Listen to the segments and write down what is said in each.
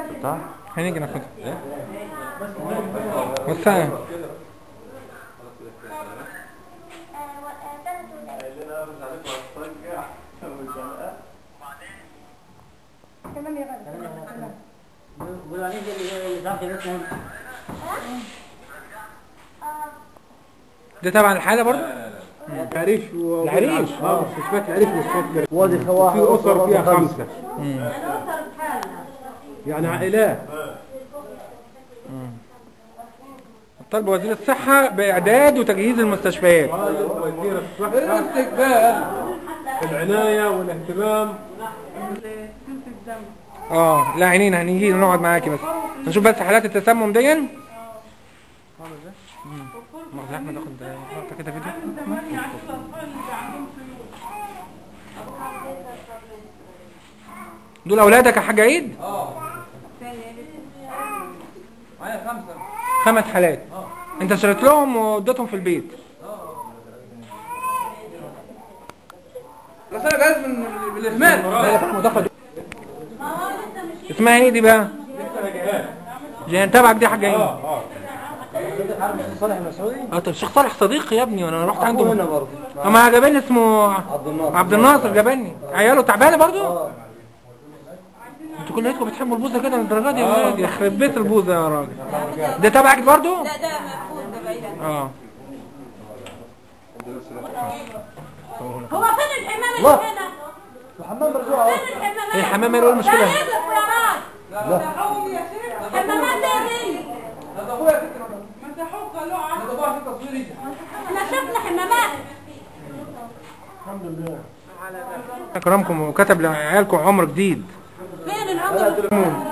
صح؟ هنيجي ناخدها وسعها تمام يا غالي تمام بيقولوا عليه زي اللي اللي صاحبي ده اسمه ده تبع الحالة برضو العريش و العريش؟ اه مستشفيات العريش مستشفيات وادي خواها في اسر فيها خمسه يعني عائلات طلب وزير الصحة بإعداد وتجهيز المستشفيات وزير الصحه الاستقبال العنايه والاهتمام اه لا عينينا هنيجي نقعد معاكي بس نشوف بس حالات التسمم دي مم. مؤاخذة يا احمد اخد لقطة كده فيديو دول اولادك يا حاج عيد معايا خمسة خمس حالات انت شريت لهم واديتهم في البيت بس انا جاهز من بالإهمال اسمها ايه دي بقى جهان تبعك دي يا حاج عيد اه عارف صالح المسعودي اه طب الشيخ صالح صديقي يا ابني وانا رحت هنا عنده برضه اما عجبني اسمه عبد الناصر عبد الناصر جابني عياله تعبانه برضو انتوا كلكم بتحبوا البوزه كده للدرجه دي يا ولاد يخرب بيت البوزه يا راجل ده تبعك برضو لا ده مأخوذ ده بعيد اه هو فين الحمام اللي هنا؟ محمد مرزوع اهو فين الحمامات؟ ايه الحمام ايه المشكله لا حمامات دي ده ابويا فكرة ده ابويا في تصويري احنا شفنا حمامات اكرمكم وكتب لعيالكم عمر جديد فين العمر؟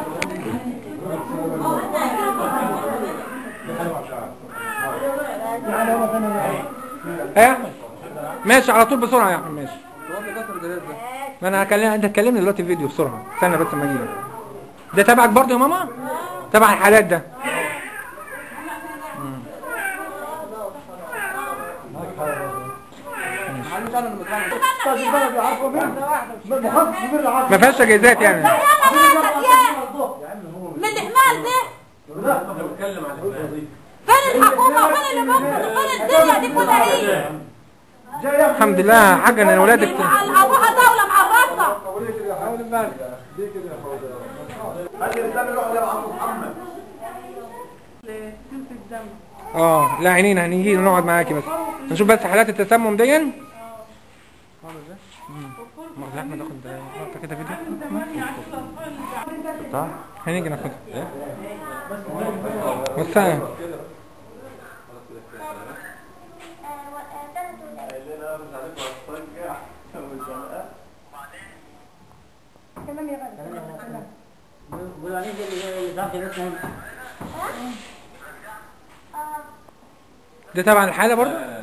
ايه يا احمد ماشي على طول بسرعه يا احمد ماشي هو اللي كسر الجهاز ده ما انا هكلم انت تكلمني دلوقتي فيديو بسرعه استنى بس ما اجي ده تبعك برضو يا ماما تبع الحالات ده معلش انا اللي متعلم ما فيهاش تجهيزات يعني من الحمال ده فين الحكومة وفين اللي موجود وفين الدنيا دي كلها ايه؟ الحمد لله يا حاجه ان ولادك مع ابوها دولة مع الرصة اه لا عينينا هنيجي نقعد معاكي بس نشوف بس حالات التسمم دي مم. مؤاخذة يا احمد اخد لقطة كده فيديو صح؟ هنيجي ناخدها وسعها تمام يا غالي تمام بيقولوا عليه زي اللي اللي صاحبي ده اسمه ده تبع الحالة برضو